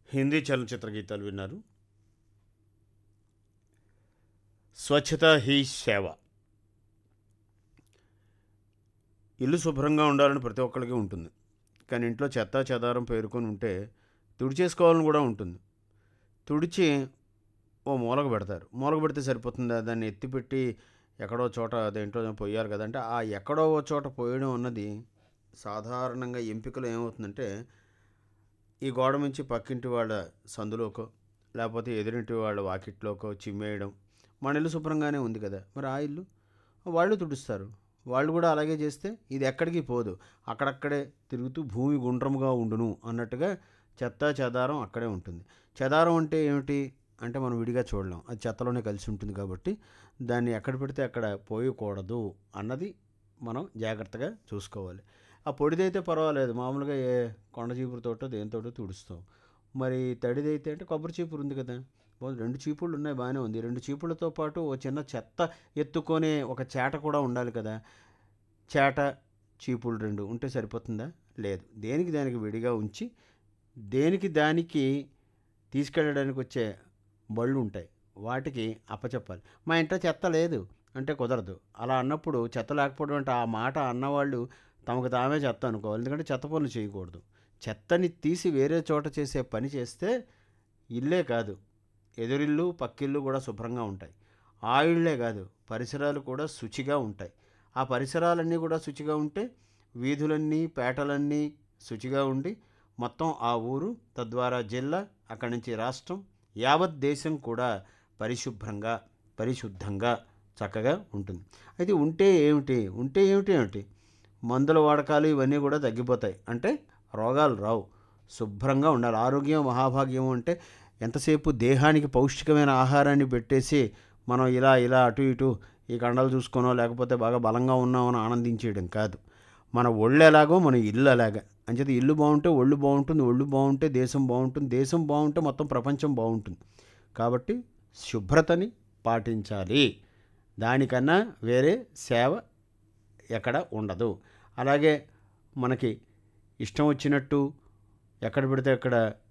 హిందీ చలనచిత్ర గీతాలు విన్నారు స్వచ్ఛత హీ సేవ ఇల్లు శుభ్రంగా ఉండాలని ప్రతి ఒక్కరికి ఉంటుంది కానీ ఇంట్లో చెత్త చెదారం పేరుకొని ఉంటే తుడిచేసుకోవాలని కూడా ఉంటుంది తుడిచి ఓ మూలకు పెడతారు మూలకు పెడితే సరిపోతుందా దాన్ని ఎత్తిపెట్టి ఎక్కడో చోట దేంట్లో పోయాలి కదా అంటే ఆ ఎక్కడో ఓ చోట పోయడం అన్నది సాధారణంగా ఎంపికలో ఏమవుతుందంటే ఈ గోడ నుంచి పక్కింటి వాళ్ళ సందులోకో లేకపోతే ఎదురింటి వాళ్ళ వాకిట్లోకో చిమ్మేయడం మన ఇల్లు శుభ్రంగానే ఉంది కదా మరి ఆ ఇల్లు వాళ్ళు తుడుస్తారు వాళ్ళు కూడా అలాగే చేస్తే ఇది ఎక్కడికి పోదు అక్కడక్కడే తిరుగుతూ భూమి గుండ్రముగా ఉండును అన్నట్టుగా చెత్త చెదారం అక్కడే ఉంటుంది చెదారం అంటే ఏమిటి అంటే మనం విడిగా చూడలేం అది చెత్తలోనే కలిసి ఉంటుంది కాబట్టి దాన్ని ఎక్కడ పెడితే అక్కడ పోయకూడదు అన్నది మనం జాగ్రత్తగా చూసుకోవాలి ఆ పొడిదైతే పర్వాలేదు మామూలుగా ఏ కొండ చీపురుతోటో దేనితోటో తుడుస్తాం మరి తడిదైతే అంటే కొబ్బరి చీపురు ఉంది కదా ఓ రెండు చీపుళ్ళు ఉన్నాయి బాగానే ఉంది రెండు చీపుళ్ళతో పాటు ఓ చిన్న చెత్త ఎత్తుకొనే ఒక చేట కూడా ఉండాలి కదా చేట చీపుళ్ళు రెండు ఉంటే సరిపోతుందా లేదు దేనికి దానికి విడిగా ఉంచి దేనికి దానికి తీసుకెళ్ళడానికి వచ్చే బళ్ళు ఉంటాయి వాటికి అప్పచెప్పాలి మా ఇంట్లో చెత్త లేదు అంటే కుదరదు అలా అన్నప్పుడు చెత్త లేకపోవడం అంటే ఆ మాట అన్నవాళ్ళు తమకు తామే చెత్త అనుకోవాలి ఎందుకంటే చెత్త పనులు చేయకూడదు చెత్తని తీసి వేరే చోట చేసే పని చేస్తే ఇల్లే కాదు ఎదురిల్లు పక్కిల్లు కూడా శుభ్రంగా ఉంటాయి ఆ ఇళ్ళే కాదు పరిసరాలు కూడా శుచిగా ఉంటాయి ఆ పరిసరాలన్నీ కూడా శుచిగా ఉంటే వీధులన్నీ పేటలన్నీ శుచిగా ఉండి మొత్తం ఆ ఊరు తద్వారా జిల్లా అక్కడి నుంచి రాష్ట్రం యావత్ దేశం కూడా పరిశుభ్రంగా పరిశుద్ధంగా చక్కగా ఉంటుంది అయితే ఉంటే ఏమిటి ఉంటే ఏమిటి ఏమిటి మందుల వాడకాలు ఇవన్నీ కూడా తగ్గిపోతాయి అంటే రోగాలు రావు శుభ్రంగా ఉండాలి ఆరోగ్యం మహాభాగ్యం అంటే ఎంతసేపు దేహానికి పౌష్టికమైన ఆహారాన్ని పెట్టేసి మనం ఇలా ఇలా అటు ఇటు ఈ కండలు చూసుకోనో లేకపోతే బాగా బలంగా ఉన్నామని ఆనందించేయడం కాదు మన ఒళ్ళు ఎలాగో మన ఇల్లు అలాగా అంచేత ఇల్లు బాగుంటే ఒళ్ళు బాగుంటుంది ఒళ్ళు బాగుంటే దేశం బాగుంటుంది దేశం బాగుంటే మొత్తం ప్రపంచం బాగుంటుంది కాబట్టి శుభ్రతని పాటించాలి దానికన్నా వేరే సేవ ఎక్కడ ఉండదు అలాగే మనకి ఇష్టం వచ్చినట్టు ఎక్కడ పెడితే అక్కడ